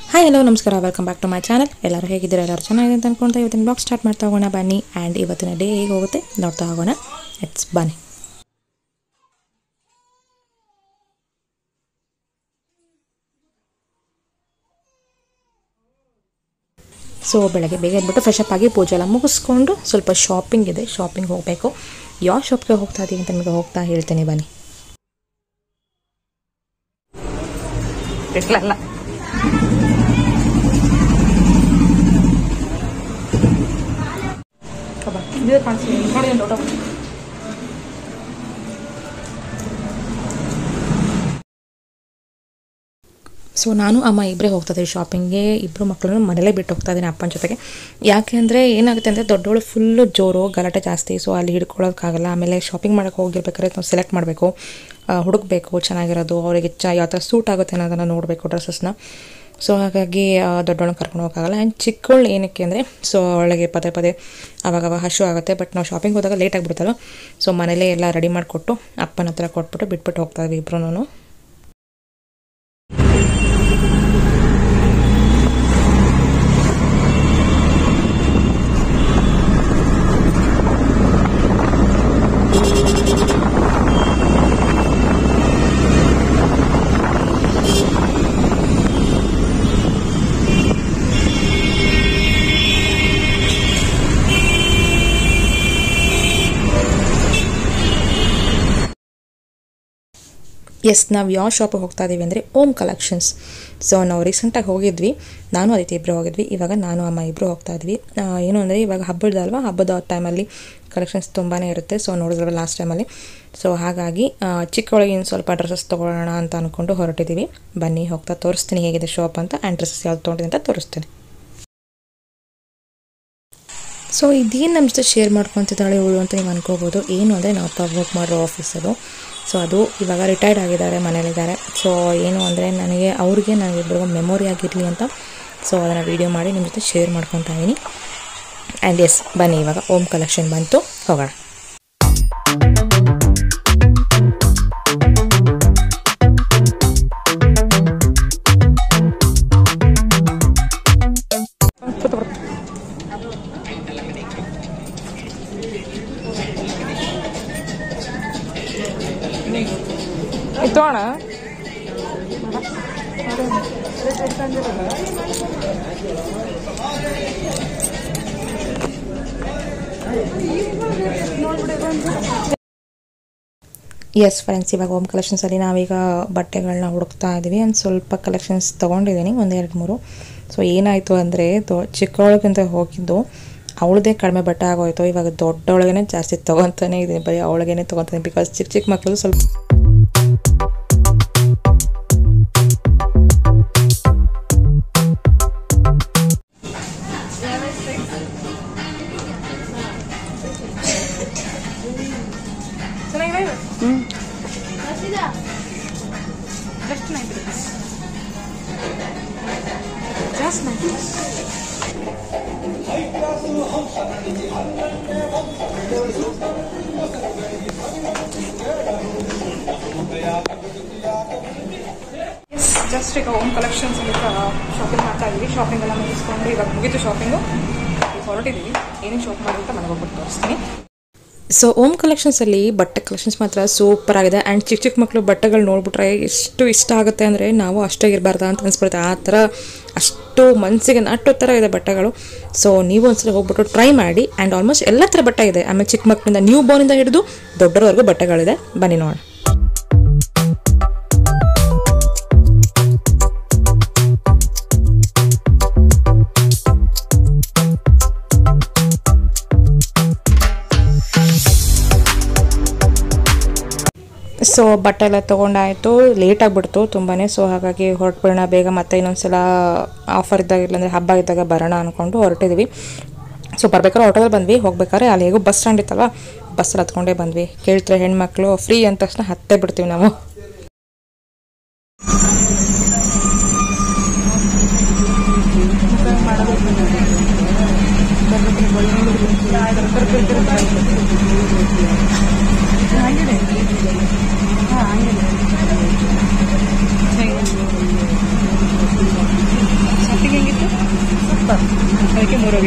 Hi hello ನಮಸ್ಕಾರ welcome back to my channel ಎಲ್ಲರೂ ಹೇಗಿದ್ದೀರಾ ಎಲ್ಲರೂ ಚೆನ್ನಾಗಿದೆ ಅಂತ ಅನ್ಕೊಂತ ಇವತ್ತಿನ ಬ್ಲಾಗ್ ಸ್ಟಾರ್ಟ್ ಮಾಡ್ತಾ ಹೋಗೋಣ ಬನ್ನಿ ಆ್ಯಂಡ್ ಇವತ್ತಿನ ಡೇ ಹೇಗೆ ಹೋಗುತ್ತೆ ನೋಡ್ತಾ ಹೋಗೋಣ ಇಟ್ಸ್ ಬನ್ನಿ ಸೊ ಬೆಳಗ್ಗೆ ಬೇಗ ಎದ್ಬಿಟ್ಟು ಫ್ರೆಶ್ ಅಪ್ ಆಗಿ ಪೂಜೆ ಎಲ್ಲ ಮುಗಿಸ್ಕೊಂಡು ಸ್ವಲ್ಪ ಶಾಪಿಂಗ್ ಇದೆ ಶಾಪಿಂಗ್ ಹೋಗಬೇಕು ಯಾವ ಶಾಪ್ಗೆ ಹೋಗ್ತಾ ಇದ್ದೀವಿ ಅಂತ ನಿಮಗೆ ಹೋಗ್ತಾ ಹೇಳ್ತೀನಿ ಬನ್ನಿ ಇಟ್ಲಲ್ಲ ಇದು ಕಾಣಿಸ್ತಿದೆ ನೋಡಿ ಒಂದು ಊಟ ಸೊ ನಾನು ಅಮ್ಮ ಇಬ್ಬರೇ ಹೋಗ್ತಾ ಇದ್ದೀವಿ ಶಾಪಿಂಗ್ಗೆ ಇಬ್ಬರು ಮಕ್ಕಳನ್ನು ಮನೇಲೇ ಬಿಟ್ಟು ಹೋಗ್ತಾ ಇದ್ದೀನಿ ಅಪ್ಪನ ಜೊತೆಗೆ ಯಾಕೆ ಅಂದರೆ ಏನಾಗುತ್ತೆ ಅಂದರೆ ದೊಡ್ಡವಳು ಫುಲ್ಲು ಜೋರು ಗಲಾಟೆ ಜಾಸ್ತಿ ಸೊ ಅಲ್ಲಿ ಹಿಡ್ಕೊಳ್ಳೋಕ್ಕಾಗಲ್ಲ ಆಮೇಲೆ ಶಾಪಿಂಗ್ ಮಾಡೋಕ್ಕೆ ಹೋಗಿರ್ಬೇಕಾದ್ರೆ ನಾವು ಸೆಲೆಕ್ಟ್ ಮಾಡಬೇಕು ಹುಡುಕ್ಬೇಕು ಚೆನ್ನಾಗಿರೋದು ಅವರಿಗೆ ಚ ಯಾವ ಥರ ಸೂಟ್ ಆಗುತ್ತೆ ಅನ್ನೋದನ್ನು ನೋಡಬೇಕು ಡ್ರೆಸ್ಸಸ್ನ ಸೊ ಹಾಗಾಗಿ ದೊಡ್ಡವಳನ್ನ ಕರ್ಕೊಂಡು ಹೋಗೋಕ್ಕಾಗಲ್ಲ ಆ್ಯಂಡ್ ಚಿಕ್ಕವಳು ಏನಕ್ಕೆ ಅಂದರೆ ಸೊ ಅವಳಿಗೆ ಪದೇ ಪದೇ ಅವಾಗವಾಗ ಹಶು ಆಗುತ್ತೆ ಬಟ್ ನಾವು ಶಾಪಿಂಗ್ ಹೋದಾಗ ಲೇಟ್ ಆಗಿಬಿಡ್ತಲ್ಲ ಸೊ ಮನೇಲೇ ಎಲ್ಲ ರೆಡಿ ಮಾಡಿಕೊಟ್ಟು ಅಪ್ಪನ ಹತ್ರ ಕೊಟ್ಬಿಟ್ಟು ಬಿಟ್ಬಿಟ್ಟು ಹೋಗ್ತಾ ಇದ್ವಿ ಇಬ್ಬರೂ ಎಸ್ ನಾವು ಯಾವ ಶಾಪಿಗೆ ಹೋಗ್ತಾ ಇದ್ದೀವಿ ಅಂದರೆ ಓಮ್ ಕಲೆಕ್ಷನ್ಸ್ ಸೊ ನಾವು ರೀಸೆಂಟಾಗಿ ಹೋಗಿದ್ವಿ ನಾನು ಅದಕ್ಕೆ ಇಬ್ಬರು ಹೋಗಿದ್ವಿ ಇವಾಗ ನಾನು ಅಮ್ಮ ಇಬ್ಬರು ಹೋಗ್ತಾ ಇದ್ವಿ ಆ, ಏನು ಅಂದರೆ ಇವಾಗ ಹಬ್ಬದಲ್ವಾ ಹಬ್ಬದ ಟೈಮಲ್ಲಿ ಕಲೆಕ್ಷನ್ಸ್ ತುಂಬಾ ಇರುತ್ತೆ ಸೊ ನೋಡಿದ್ರಲ್ಲ ಲಾಸ್ಟ್ ಟೈಮಲ್ಲಿ ಸೊ ಹಾಗಾಗಿ ಆ, ಚಿಕ್ಕವಳಿಗೆ ಇನ್ನು ಸ್ವಲ್ಪ ಡ್ರೆಸ್ಸಸ್ ತೊಗೊಳ್ಳೋಣ ಅಂತ ಅಂದ್ಕೊಂಡು ಹೊರಟಿದ್ದೀವಿ ಬನ್ನಿ ಹೋಗ್ತಾ ತೋರಿಸ್ತೀನಿ ಹೇಗಿದೆ ಶಾಪ್ ಅಂತ ಆ್ಯಂಡ್ ಡ್ರೆಸ್ಸಸ್ ಯಾವ್ದು ತೊಗೊಂಡಿದೆ ಅಂತ ತೋರಿಸ್ತೀನಿ ಸೊ ಇದೇನು ನಮ್ಮ ಜೊತೆ ಶೇರ್ ಮಾಡ್ಕೊತಿದ್ದಾಳೆ ಇವಳು ಅಂತ ನೀವು ಅನ್ಕೋಬೋದು ಏನು ಅಂದರೆ ನಾವು ಅಪ್ಪ ವರ್ಕ್ ಮಾಡೋ ಆಫೀಸ್ ಅದು ಸೊ ಅದು ಇವಾಗ ರಿಟೈರ್ಡ್ ಆಗಿದ್ದಾರೆ ಮನೇಲಿದ್ದಾರೆ ಸೊ ಏನು ಅಂದರೆ ನನಗೆ ಅವ್ರಿಗೆ ನನಗಿಬ್ಬರಿಗೂ ಮೆಮೊರಿ ಆಗಿರಲಿ ಅಂತ ಸೊ ಅದನ್ನು ವೀಡಿಯೋ ಮಾಡಿ ನಿಮ್ಮ ಜೊತೆ ಶೇರ್ ಮಾಡ್ಕೊತಾ ಇದ್ದೀನಿ ಆ್ಯಂಡ್ ಎಸ್ ಬನ್ನಿ ಇವಾಗ ಓಮ್ ಕಲೆಕ್ಷನ್ ಬಂತು ಹೋಗೋಣ ಇತ್ತೋಣ ಎಸ್ ಫ್ರೆಂಡ್ಸ್ ಇವಾಗ ಓಮ್ ಕಲೆಕ್ಷನ್ಸಲ್ಲಿ ನಾವೀಗ ಬಟ್ಟೆಗಳನ್ನ ಹುಡುಕ್ತಾ ಇದ್ದೀವಿ ಒಂದು ಸ್ವಲ್ಪ ಕಲೆಕ್ಷನ್ಸ್ ತೊಗೊಂಡಿದ್ದೀನಿ ಒಂದು ಎರಡು ಮೂರು ಸೊ ಏನಾಯಿತು ಅಂದರೆ ದೊ ಚಿಕ್ಕವಳಿಗಿಂತ ಹೋಗಿದ್ದು ಅವಳದೇ ಕಡಿಮೆ ಬಟ್ಟೆ ಆಗೋಯ್ತು ಇವಾಗ ದೊಡ್ಡವಳಿಗೆ ಜಾಸ್ತಿ ತೊಗೊತಾನೆ ಇದೆ ಬರೀ ಅವಳಿಗೇನೆ ತೊಗೊತಾನೆ ಬಿಕಾಸ್ ಚಿಕ್ಕ ಚಿಕ್ಕ ಮಕ್ಕಳು ಸ್ವಲ್ಪ ಚೆನ್ನಾಗಿದೆ just ninety rupees just ninety yes just ಈಗ ಹೋಮ್ ಕಲೆಕ್ಷನ್ಸ್ ಅಲ್ಲಿ ಶಾಪಿಂಗ್ ಮಾಡ್ತಾ ಇದೀವಿ ಶಾಪಿಂಗ್ ಎಲ್ಲ ಮುಗಿಸ್ಕೊಂಡು ಇವಾಗ ಮುಗೀತು ಶಾಪಿಂಗು ಹೊರಟಿದ್ದೀವಿ ಏನೇನು ಶಾಪ್ ಮಾಡಿ ಅಂತ ಮನೆಗೆ ಹೋಗ್ಬಿಟ್ಟು ತೋರಿಸ್ತೀನಿ ಸೊ ಓಮ್ ಕಲೆಕ್ಷನ್ಸಲ್ಲಿ ಬಟ್ಟೆ ಕಲೆಕ್ಷನ್ಸ್ ಮಾತ್ರ ಸೂಪರ್ ಆಗಿದೆ ಆ್ಯಂಡ್ ಚಿಕ್ಕ ಚಿಕ್ಕ ಮಕ್ಕಳು ಬಟ್ಟೆಗಳು ನೋಡ್ಬಿಟ್ರೆ ಎಷ್ಟು ಇಷ್ಟ ಆಗುತ್ತೆ ಅಂದರೆ ನಾವು ಅಷ್ಟೇ ಇರಬಾರ್ದ ಅಂತ ಅನ್ಸ್ಬಿಡುತ್ತೆ ಆ ಥರ ಅಷ್ಟು ಮನಸ್ಸಿಗೆ ನಾಟೋ ಥರ ಇದೆ ಬಟ್ಟೆಗಳು ಸೊ ನೀವು ಒಂದ್ಸಲ ಹೋಗ್ಬಿಟ್ಟು ಟ್ರೈ ಮಾಡಿ ಆ್ಯಂಡ್ ಆಲ್ಮೋಸ್ಟ್ ಎಲ್ಲ ಥರ ಬಟ್ಟೆ ಇದೆ ಆಮೇಲೆ ಚಿಕ್ಕ ಮಕ್ಕಳಿಂದ ನ್ಯೂ ಬೋರ್ನಿಂದ ಹಿಡಿದು ದೊಡ್ಡರವರೆಗೂ ಬಟ್ಟೆಗಳಿದೆ ಬನ್ನಿ ನೋಡೋಣ ಸೊ ಬಟ್ಟೆ ಎಲ್ಲ ತೊಗೊಂಡಾಯಿತು ಲೇಟ್ ಆಗಿಬಿಡ್ತು ತುಂಬಾ ಸೊ ಹಾಗಾಗಿ ಹೊರಟ್ಬಿಡೋಣ ಬೇಗ ಮತ್ತೆ ಇನ್ನೊಂದ್ಸಲ ಆಫರ್ ಇದ್ದಾಗ ಇಲ್ಲಾಂದರೆ ಹಬ್ಬ ಇದ್ದಾಗ ಬರೋಣ ಅಂದ್ಕೊಂಡು ಹೊರಟಿದ್ವಿ ಸೊ ಬರ್ಬೇಕಾದ್ರೆ ಆಟೋದಲ್ಲಿ ಬಂದ್ವಿ ಹೋಗ್ಬೇಕಾದ್ರೆ ಅಲ್ಲಿ ಹೇಗೋ ಬಸ್ ಸ್ಟ್ಯಾಂಡ್ ಇತ್ತಲ್ವ ಬಸ್ಸಲ್ಲಿ ಹತ್ಕೊಂಡೇ ಬಂದ್ವಿ ಕೇಳ್ತಾರೆ ಹೆಣ್ಮಕ್ಳು ಫ್ರೀ ಅಂದ ತಕ್ಷಣ ಹತ್ತೇ ಬಿಡ್ತೀವಿ ನಾವು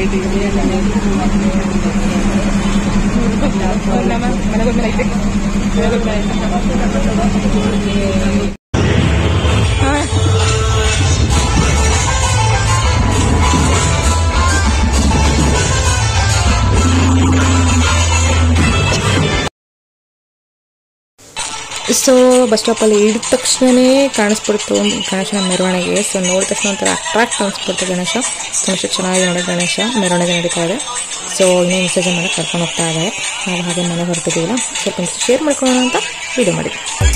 ಮನೆಗೊಂದು ಐತೆ ಸೊ ಬಸ್ ಸ್ಟಾಪಲ್ಲಿ ಇಳಿದ ತಕ್ಷಣವೇ ಕಾಣಿಸ್ಬಿಡ್ತು ಗಣೇಶನ ಮೆರವಣಿಗೆ ಸೊ ನೋಡಿದ ತಕ್ಷಣ ಒಂಥರ ಅಟ್ರಾಕ್ಟ್ ಅನಿಸ್ಬಿಡ್ತು ಗಣೇಶ ತುಂಬ ಚೆನ್ನಾಗಿ ನೋಡಿ ಗಣೇಶ ಮೆರವಣಿಗೆ ನಡೀತಾ ಇದೆ ಸೊ ಇನ್ನೂ ವಿಸರ್ಜನೆ ಮಾಡಿ ಕರ್ಕೊಂಡು ಹೋಗ್ತಾ ಇದ್ದಾರೆ ನಾವು ಹಾಗೆ ಮನೆ ಹೊರಟಿದ್ದೀವಲ್ಲ ಸ್ವಲ್ಪ ಶೇರ್ ಮಾಡ್ಕೊಳ್ಳೋಣ ಅಂತ ವಿಡಿಯೋ ಮಾಡಿ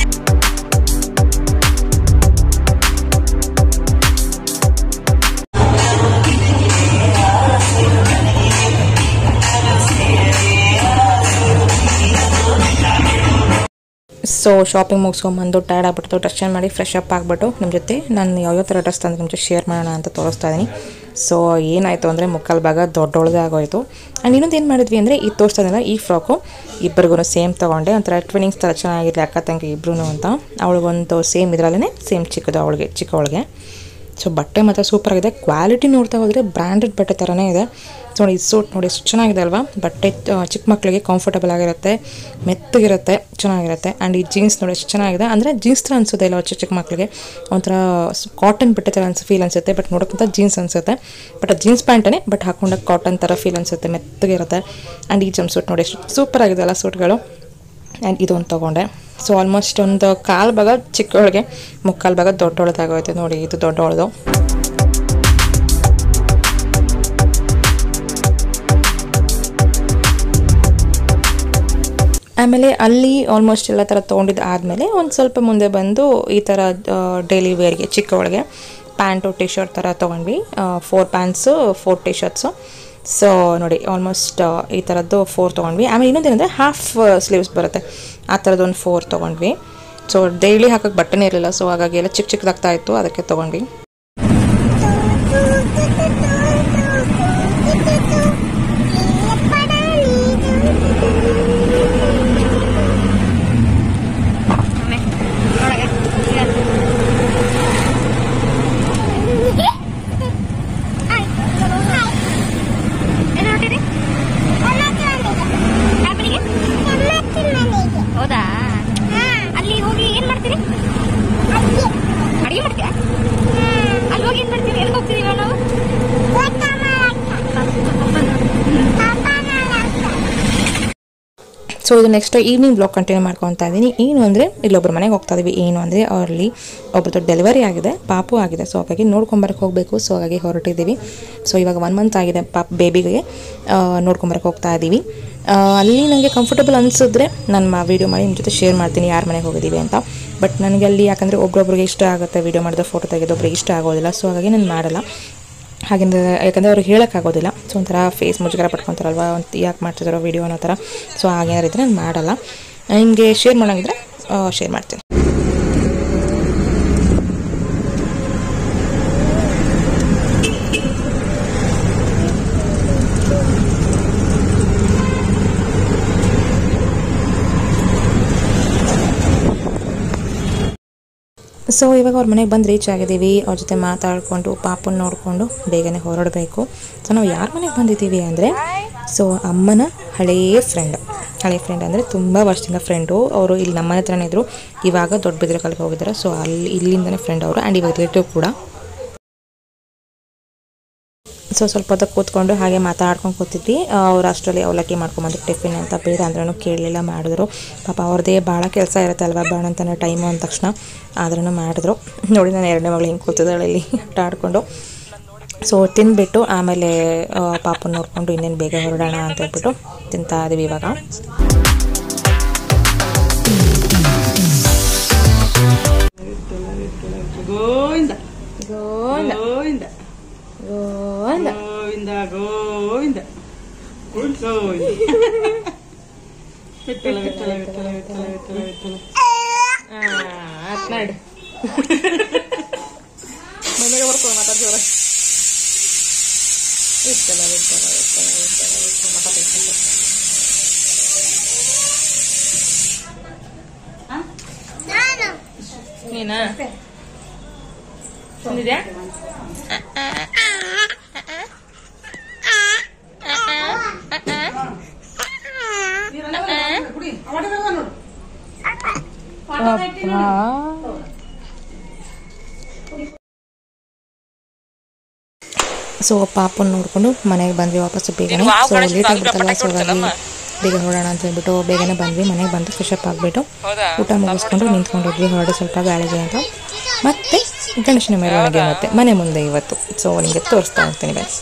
ಸೊ ಶಾಪಿಂಗ್ ಮುಗಿಸ್ಕೊಂಬಂದು ಟೈರ್ಡ್ ಆಗ್ಬಿಟ್ಟು ಡ್ರೆಸ್ ಚೇಂಜ್ ಮಾಡಿ ಫ್ರೆಶ್ ಅಪ್ ಆಗಿಬಿಟ್ಟು ನಿಮ್ಮ ಜೊತೆ ನಾನು ಯಾವ್ಯಾವ ಥರ ಡ್ರೆಸ್ ತಂದು ನಿಮ್ಮ ಜೊತೆ ಶೇರ್ ಮಾಡೋಣ ಅಂತ ತೋರಿಸ್ತಾ ಇದ್ದೀನಿ ಸೊ ಏನಾಯಿತು ಅಂದರೆ ಮುಕ್ಕಾಲು ಭಾಗ ದೊಡ್ಡೊಳದೇ ಆಗೋಯಿತು ಆ್ಯಂಡ್ ಇನ್ನೊಂದು ಏನು ಮಾಡಿದ್ವಿ ಅಂದರೆ ಈ ತೋರಿಸ್ತಾ ಇದ್ದಲ್ಲ ಈ ಫ್ರಾಕು ಇಬ್ಬರಿಗೂ ಸೇಮ್ ತೊಗೊಂಡೆ ಒಂಥರ ಟ್ವಿನಿಂಗ್ಸ್ ಥರ ಚೆನ್ನಾಗಿರಲಿ ಅಕ್ಕ ತಂಗಿ ಇಬ್ರು ಅಂತ ಅವಳಿಗೊಂದು ಸೇಮ್ ಇದರಲ್ಲೇ ಸೇಮ್ ಚಿಕ್ಕದು ಅವಳಿಗೆ ಚಿಕ್ಕವಳಿಗೆ ಸೊ ಬಟ್ಟೆ ಮಾತ್ರ ಸೂಪರ್ ಆಗಿದೆ ಕ್ವಾಲಿಟಿ ನೋಡ್ತಾ ಹೋದರೆ ಬ್ರ್ಯಾಂಡೆಡ್ ಬಟ್ಟೆ ಥರನೇ ಇದೆ ಸೊ ನೋಡಿ ಸೂಟ್ ನೋಡಿ ಎಷ್ಟು ಚೆನ್ನಾಗಿದೆ ಅಲ್ವಾ ಬಟ್ಟೆ ಆ, ಚಿಕ್ಕ ಮಕ್ಕಳಿಗೆ ಕಂಫರ್ಟಬಲ್ ಆಗಿರುತ್ತೆ ಮೆತ್ತಗಿರುತ್ತೆ ಚೆನ್ನಾಗಿರುತ್ತೆ ಆ್ಯಂಡ್ ಈ ಜೀನ್ಸ್ ನೋಡಿ ಎಷ್ಟು ಚೆನ್ನಾಗಿದೆ ಅಂದರೆ ಜೀನ್ಸ್ ಥರ ಅನಿಸುತ್ತೆ ಇಲ್ಲ ಚಿಕ್ಕ ಚಿಕ್ಕ ಮಕ್ಕಳಿಗೆ ಒಂಥರ ಕಾಟನ್ ಬಟ್ಟೆ ಥರ ಅನ್ಸ ಫೀಲ್ ಅನಿಸುತ್ತೆ ಬಟ್ ನೋಡೋಕ್ಕಂತ ಜೀನ್ಸ್ ಅನಿಸುತ್ತೆ ಬಟ್ ಅದು ಜೀನ್ಸ್ ಪ್ಯಾಂಟೇ ಬಟ್ ಹಾಕೊಂಡಾಗ ಕಾಟನ್ ಥರ ಫೀಲ್ ಅನಿಸುತ್ತೆ ಮೆತ್ತಗಿರುತ್ತೆ ಆ್ಯಂಡ್ ಈ ಜಂಪ್ ಸೂಟ್ ನೋಡಿ ಎಷ್ಟು ಸೂಪರ್ ಆಗಿದೆ ಅಲ್ಲ ಸೂಟ್ಗಳು ಆ್ಯಂಡ್ ಇದೊಂದು ತೊಗೊಂಡೆ ಸೊ ಆಲ್ಮೋಸ್ಟ್ ಒಂದು ಕಾಲು ಭಾಗ ಚಿಕ್ಕವಳಿಗೆ ಮುಕ್ಕಾಲು ಭಾಗ ದೊಡ್ಡವಳದಾಗೋಯ್ತು ನೋಡಿ ಇದು ದೊಡ್ಡವಳದು ಆಮೇಲೆ ಅಲ್ಲಿ ಆಲ್ಮೋಸ್ಟ್ ಎಲ್ಲ ಥರ ತೊಗೊಂಡಿದ್ದು ಆದಮೇಲೆ ಒಂದು ಸ್ವಲ್ಪ ಮುಂದೆ ಬಂದು ಈ ಥರ ಡೈಲಿ ವೇರ್ಗೆ ಚಿಕ್ಕವಳಿಗೆ ಪ್ಯಾಂಟು ಟಿ ಶರ್ಟ್ ಥರ ತೊಗೊಂಡ್ವಿ four pants four T shirts so ನೋಡಿ ಆಲ್ಮೋಸ್ಟ್ ಈ ಥರದ್ದು ಫೋರ್ ತೊಗೊಂಡ್ವಿ ಆಮೇಲೆ ಇನ್ನೊಂದೇನೆಂದರೆ ಹಾಫ್ ಸ್ಲೀವ್ಸ್ ಬರುತ್ತೆ ಆ ಥರದ್ದು ಒಂದು ಫೋರ್ ತೊಗೊಂಡ್ವಿ ಸೊ ಡೈಲಿ ಹಾಕೋಕ್ಕೆ ಬಟ್ಟೆನೇ ಇರಲಿಲ್ಲ ಸೊ ಹಾಗಾಗಿ ಎಲ್ಲ ಚಿಕ್ಕ ಚಿಕ್ಕದಾಗ್ತಾ ಇತ್ತು ಅದಕ್ಕೆ ತೊಗೊಂಡ್ವಿ ಹೌದಾ ಅಲ್ಲಿ ಹೋಗಿ ಏನ್ ಮಾಡ್ತೀರಿ ಅಡಿಗೆ ಮಾಡ್ತೀರಾ ಅಲ್ಲಿ ಹೋಗಿ ಏನ್ ಮಾಡ್ತೀರಿ ಎಲ್ಲಿ ಹೋಗ್ತೀರಿ ಇವಾಗ ನಾವು ಸೊ ಇದು ನೆಕ್ಸ್ಟ್ ಈವ್ನಿಂಗ್ ಬ್ಲಾಗ್ ಕಂಟಿನ್ಯೂ ಮಾಡ್ಕೊತಾ ಇದ್ದೀನಿ ಏನು ಅಂದರೆ ಇಲ್ಲೊಬ್ಬರ ಮನೆಗೆ ಹೋಗ್ತಾ ಇದೀವಿ ಏನು ಅಂದರೆ ಅವರಲ್ಲಿ ಒಬ್ಬರದ್ದು ಡೆಲಿವರಿ ಆಗಿದೆ ಪಾಪು ಆಗಿದೆ ಸೊ ಹಾಗಾಗಿ ನೋಡ್ಕೊಂಬರಕ್ಕೆ ಹೋಗಬೇಕು ಸೊ ಹಾಗಾಗಿ ಹೊರಟಿದ್ದೀವಿ ಸೊ ಇವಾಗ ಒನ್ ಮಂತ್ ಆಗಿದೆ ಪಾಪ ಬೇಬಿಗೆ ನೋಡ್ಕೊಂಬರಕ್ಕೆ ಹೋಗ್ತಾ ಇದ್ದೀವಿ ಆ, ಅಲ್ಲಿ ನನಗೆ ಕಂಫರ್ಟಬಲ್ ಅನಿಸಿದ್ರೆ ನಾನು ವೀಡಿಯೋ ಮಾಡಿ ನಿಮ್ಮ ಜೊತೆ ಶೇರ್ ಮಾಡ್ತೀನಿ ಯಾರ ಮನೆಗೆ ಹೋಗಿದ್ದೀವಿ ಅಂತ ಬಟ್ ನನಗೆ ಅಲ್ಲಿ ಯಾಕಂದರೆ ಒಬ್ರೊಬ್ರಿಗೆ ಇಷ್ಟ ಆಗುತ್ತೆ ವೀಡಿಯೋ ಮಾಡಿದ ಫೋಟೋ ತೆಗೆದು ಒಬ್ರಿಗೆ ಇಷ್ಟ ಆಗೋದಿಲ್ಲ ಸೊ ಹಾಗಾಗಿ ನಾನು ಮಾಡಲ್ಲ ಹಾಗೆಂದ್ರೆ ಯಾಕಂದರೆ ಅವ್ರಿಗೆ ಹೇಳೋಕ್ಕಾಗೋದಿಲ್ಲ ಸೊ ಒಂಥರ ಫೇಸ್ ಮುಜುಗರ ಪಡ್ಕೊತಾರಲ್ವ ಒಂದು ಯಾಕೆ ಮಾಡ್ತಿದ್ದಾರೋ ವಿಡಿಯೋ ಅನ್ನೋ ಥರ ಸೊ ಹಾಗೇನಾರು ಇದ್ರೆ ನಾನು ಮಾಡಲ್ಲ ನಿಮಗೆ ಶೇರ್ ಮಾಡೋಂಗಿದ್ರೆ ಶೇರ್ ಮಾಡ್ತೀನಿ ಸೊ ಇವಾಗ ಅವ್ರ ಮನೆಗೆ ಬಂದು ರೀಚ್ ಆಗಿದ್ದೀವಿ ಅವ್ರ ಜೊತೆ ಮಾತಾಡಿಕೊಂಡು ಪಾಪನ ನೋಡಿಕೊಂಡು ಬೇಗನೆ ಹೊರಡಬೇಕು ಸೊ ನಾವು ಯಾರ ಮನೆಗೆ ಬಂದಿದ್ದೀವಿ ಅಂದರೆ ಸೊ ಅಮ್ಮನ ಹಳೆಯ ಫ್ರೆಂಡ್ ಹಳೆಯ ಫ್ರೆಂಡ್ ಅಂದರೆ ತುಂಬ ವರ್ಷದಿಂದ ಫ್ರೆಂಡು ಅವರು ಇಲ್ಲಿ ನಮ್ಮನೆ ಹತ್ರನೇ ಇದ್ದರು ಇವಾಗ ದೊಡ್ಡ ಬಿದ್ರಕಲ್ಗೆ ಹೋಗಿದ್ದಾರೆ ಸೊ ಅಲ್ಲಿ ಇಲ್ಲಿಂದನೇ ಫ್ರೆಂಡ್ ಅವರು ಆ್ಯಂಡ್ ಇವಾಗ ರಿಲೇಟಿವ್ ಕೂಡ ಸೊ ಸ್ವಲ್ಪ ಹೊತ್ತು ಕೂತ್ಕೊಂಡು ಹಾಗೆ ಮಾತಾಡ್ಕೊಂಡು ಕೂತಿದ್ವಿ ಅವ್ರು ಅಷ್ಟರಲ್ಲಿ ಅವಲಕ್ಕಿ ಮಾಡ್ಕೊಂಬಂದು ಟಿಫಿನ್ ಅಂತ ಬೇರೆ ಅಂದ್ರೂ ಕೇಳಲಿಲ್ಲ ಮಾಡಿದ್ರು ಪಾಪ ಅವ್ರದ್ದೇ ಭಾಳ ಕೆಲಸ ಇರುತ್ತೆ ಅಲ್ವಾ ಬಾಣ ಅಂತಾನೆ ಟೈಮು ಅಂದ ತಕ್ಷಣ ಆದ್ರೂ ಮಾಡಿದ್ರು ನೋಡಿ ನಾನು ಎರಡನೇ ಮಗಳು ಹಿಂಗೆ ಕೂತಿದ್ದಾಳೆ ಇಲ್ಲಿ ಆಟ ಆಡಿಕೊಂಡು ಸೊ ತಿಂದ್ಬಿಟ್ಟು ಆಮೇಲೆ ಆ, ಪಾಪನ ನೋಡಿಕೊಂಡು ಇನ್ನೇನು ಬೇಗ ಹೊರಡೋಣ ಅಂತ ಹೇಳ್ಬಿಟ್ಟು ತಿಂತಾ ಇದೀವಿ ಇವಾಗ ಗೋವಿಂದ ಗೋವಿಂದ ಗೋವಿಂದ ಗೋವಿಂದ ಗೋವಿಂದ ಗೋವಿಂದ ಗೋವಿಂದ ವಿಠಲ ವಿಠಲ ವಿಠಲ ವಿಠಲ ವಿಠಲ ವಿಠಲ ಮಾತನಾಡು ಮನೆಗೆ ಬರ್ಕೊಂಡು ಮಾತಾಡ್ ಜೋರ ವಿಠಲ ವಿಠಲ ವಿಠಲ ವಿಠಲ ವಿಠಲ ಮಾತಾಡ್ಬೇಕು. ನೀನಾ ತಿಂದಿದ್ಯಾ ಸೊ ಪಾಪನ್ ನೋಡ್ಕೊಂಡು ಮನೆಗೆ ಬಂದ್ವಿ ವಾಪಸ್ ಬೇಗನೆ ಸೊ ಲೇಟ್ ಆಗ್ಬಿಡ್ತಲ್ಲ ಸೊ ಹಾಗಾಗಿ ಬೇಗ ಹೊರಡೋಣ ಅಂತ ಹೇಳ್ಬಿಟ್ಟು ಬೇಗನೆ ಬಂದ್ವಿ ಮನೆಗೆ ಬಂದು ಫ್ರೆಶ್ ಅಪ್ ಆಗಿಬಿಟ್ಟು ಊಟ ಮುಗಿಸ್ಕೊಂಡು ನಿಂತ್ಕೊಂಡಿದ್ವಿ ಹೊರಡು ಸ್ವಲ್ಪ ಗಾಳಿಗೆ ಅಂತ ಮತ್ತೆ ಗಣೇಶನ ಮೆರವಣಿಗೆ ಮತ್ತೆ ಮನೆ ಮುಂದೆ ಇವತ್ತು ಸೊ ನಿಮಗೆ ತೋರಿಸ್ತಾ ಹೋಗ್ತೀನಿ ಬನ್ನಿ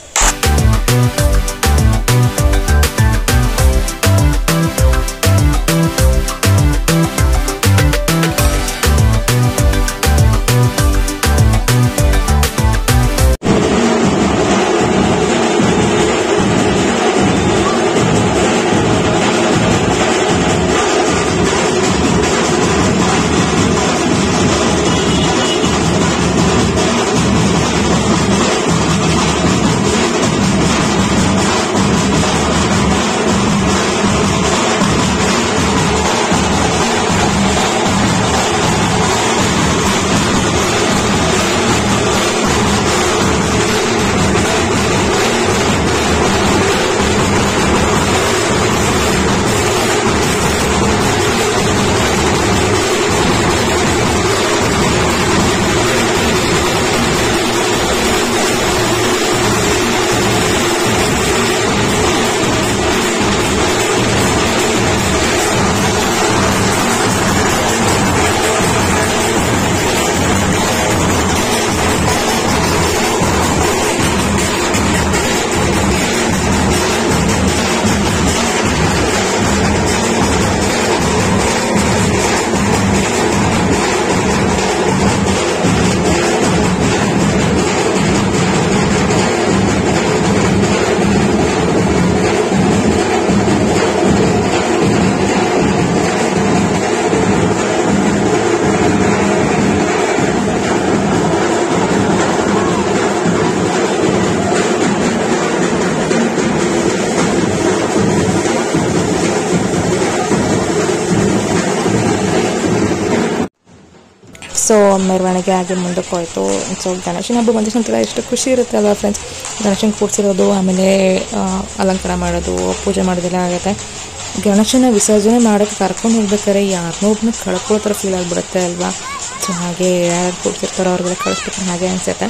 ಸೊ ಮೆರವಣಿಗೆ ಆಗಿ ಮುಂದಕ್ಕೆ ಹೋಯ್ತು ಸೊ ಗಣೇಶನ ಹಬ್ಬ ಬಂದ ತಕ್ಷಣ ಎಷ್ಟು ಖುಷಿ ಇರುತ್ತೆ ಅಲ್ವಾ ಫ್ರೆಂಡ್ಸ್ ಗಣೇಶನ ಕೂಡ್ಸಿರೋದು ಆಮೇಲೆ ಆ, ಅಲಂಕಾರ ಮಾಡೋದು ಪೂಜೆ ಮಾಡೋದೆಲ್ಲ ಆಗುತ್ತೆ ಗಣೇಶನ ವಿಸರ್ಜನೆ ಮಾಡೋಕ್ಕೆ ಕರ್ಕೊಂಡು ಹೋಗ್ಬೇಕಾದ್ರೆ ಯಾರನ್ನೋ ಒಬ್ಬನ ಕಳ್ಕೊಳ್ಳೋ ಥರ ಫೀಲ್ ಆಗಿಬಿಡುತ್ತೆ ಅಲ್ವಾ ಸೊ ಹಾಗೆ ಯಾರು ಕೂಡ್ಸಿರ್ತಾರೋ ಅವ್ರಿಗೆಲ್ಲ ಕಳಿಸ್ಬೇಕು ಹಾಗೆ ಅನಿಸುತ್ತೆ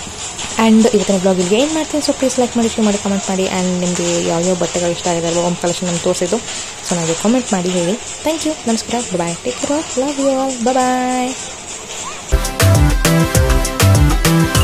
ಆ್ಯಂಡ್ ಇವತ್ತಿನ ಬ್ಲಾಗ್ ಇಲ್ಲಿಗೆ ಏನು ಮಾಡ್ತೀನಿ ಸೊ ಪ್ಲೀಸ್ ಲೈಕ್ ಮಾಡಿ ಶೇರ್ ಮಾಡಿ ಕಮೆಂಟ್ ಮಾಡಿ ಆ್ಯಂಡ್ ನಿಮಗೆ ಯಾವ್ಯಾವ ಬಟ್ಟೆಗಳು ಇಷ್ಟ ಆಗಿದೆ ಅಲ್ವಾ ಒಂದು ಕಲೆಕ್ಷನ್ ನಮ್ಗೆ ತೋರಿಸಿದ್ದು ಸೊ ನನಗೆ ಕಾಮೆಂಟ್ ಮಾಡಿ ಹೇಳಿ ಥ್ಯಾಂಕ್ ಯು ನಮಸ್ಕಾರ bye take care love you all bye